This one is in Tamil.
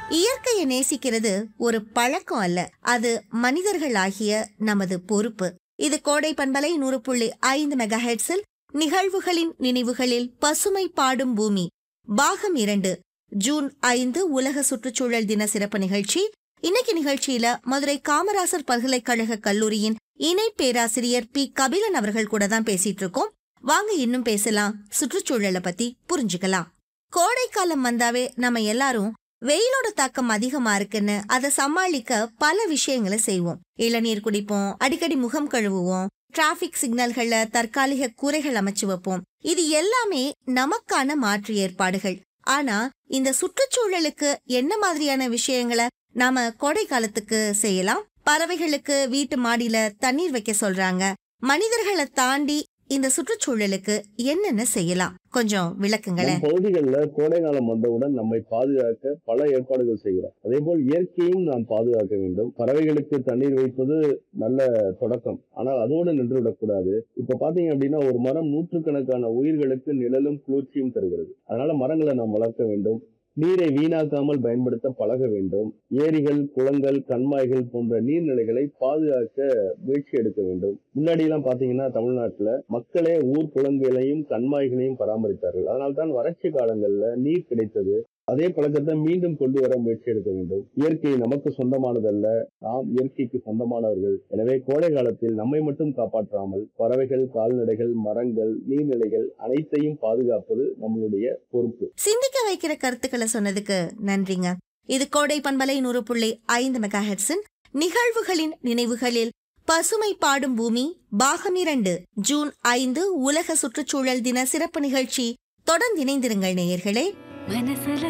இயற்கையை நேசிக்கிறது ஒரு பழக்கம் அல்ல அது மனிதர்களாகிய நமது பொறுப்பு இது கோடை பண்பலை நூறு புள்ளி ஐந்து மெகா ஹெட்ஸில் நிகழ்வுகளின் நினைவுகளில் பசுமை பாடும் பூமி பாகம் இரண்டு ஜூன் ஐந்து உலக சுற்றுச்சூழல் தின சிறப்பு நிகழ்ச்சி இன்னைக்கு நிகழ்ச்சியில மதுரை காமராசர் பல்கலைக்கழக கல்லூரியின் இணை பேராசிரியர் பி கபிலன் அவர்கள் கூட தான் பேசிட்டு இருக்கோம் வாங்க இன்னும் பேசலாம் சுற்றுச்சூழலை பத்தி புரிஞ்சுக்கலாம் கோடைக்காலம் வந்தாவே நம்ம எல்லாரும் வெயிலோட தாக்கம் அதிகமா இருக்குன்னு அதை சமாளிக்க பல விஷயங்களை செய்வோம் இளநீர் குடிப்போம் அடிக்கடி முகம் கழுவுவோம் டிராபிக் சிக்னல்கள்ல தற்காலிக கூரைகள் அமைச்சு வைப்போம் இது எல்லாமே நமக்கான மாற்று ஏற்பாடுகள் ஆனா இந்த சுற்றுச்சூழலுக்கு என்ன மாதிரியான விஷயங்களை நாம கோடை காலத்துக்கு செய்யலாம் பறவைகளுக்கு வீட்டு மாடியில தண்ணீர் வைக்க சொல்றாங்க மனிதர்களை தாண்டி இந்த சுற்றுச்சூழலுக்கு என்னென்ன செய்யலாம் கொஞ்சம் விளக்குங்களேன் நம் பகுதிகளில் கோடை காலம் வந்தவுடன் நம்மை பாதுகாக்க பல ஏற்பாடுகள் செய்கிறோம் அதே போல் இயற்கையும் நாம் பாதுகாக்க வேண்டும் பறவைகளுக்கு தண்ணீர் வைப்பது நல்ல தொடக்கம் ஆனால் அதோடு நின்று விடக்கூடாது இப்ப பாத்தீங்க அப்படின்னா ஒரு மரம் நூற்றுக்கணக்கான உயிர்களுக்கு நிழலும் குளிர்ச்சியும் தருகிறது அதனால மரங்களை நாம் வளர்க்க வேண்டும் நீரை வீணாக்காமல் பயன்படுத்த பழக வேண்டும் ஏரிகள் குளங்கள் கண்மாய்கள் போன்ற நீர்நிலைகளை பாதுகாக்க முயற்சி எடுக்க வேண்டும் முன்னாடி எல்லாம் பாத்தீங்கன்னா தமிழ்நாட்டுல மக்களே ஊர் குளங்களையும் கண்மாய்களையும் பராமரித்தார்கள் அதனால்தான் வறட்சி காலங்கள்ல நீர் கிடைத்தது அதே பழக்கத்தை மீண்டும் கொண்டு வர முயற்சி எடுக்க வேண்டும் இயற்கை நமக்கு சொந்தமானதல்ல நாம் இயற்கைக்கு சொந்தமானவர்கள் எனவே கோடை காலத்தில் நம்மை மட்டும் காப்பாற்றாமல் பறவைகள் கால்நடைகள் மரங்கள் நீர்நிலைகள் அனைத்தையும் பாதுகாப்பது நம்மளுடைய பொறுப்பு சிந்திக்க வைக்கிற கருத்துக்களை சொன்னதுக்கு நன்றிங்க இது கோடை பண்பலை நூறு புள்ளி ஐந்து மெகா ஹெட்ஸின் நிகழ்வுகளின் நினைவுகளில் பசுமை பாடும் பூமி பாகம் இரண்டு ஜூன் ஐந்து உலக சுற்றுச்சூழல் தின சிறப்பு நிகழ்ச்சி தொடர்ந்து இணைந்திருங்கள் நேயர்களே മനസ്സിൽ